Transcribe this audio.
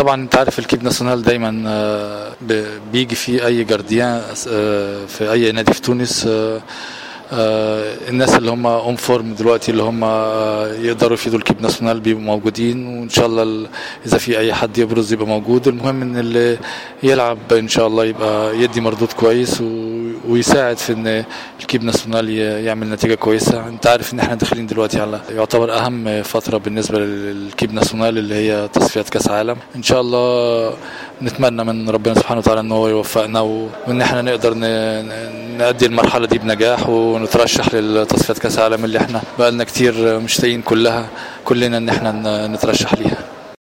طبعا انت عارف الكيب ناسيونال دايما آه، ب- بيجي فيه اي جارديان آه، في اي نادي في تونس آه، آه، الناس اللي هم اون فورم دلوقتي اللي هم آه، يقدروا يفيدوا الكيب ناسيونال بيبقوا موجودين وان شاء الله ال- اذا في اي حد يبرز يبقى موجود المهم ان اللي يلعب ان شاء الله يبقى يدي مردود كويس و- ويساعد في ان الكيب ناسيونال ي- يعمل نتيجه كويسه انت عارف ان احنا داخلين دلوقتي على يعتبر اهم فتره بالنسبه للكيب ناسيونال اللي هي تصفيات كاس عالم ان شاء الله نتمنى من ربنا سبحانه وتعالى ان هو يوفقنا و- وان احنا نقدر ن- ن- نأدي المرحله دي بنجاح ونترشح لتصفيات كاس العالم اللي احنا بقالنا كتير مشتاقين كلها كلنا ان احنا ن- نترشح ليها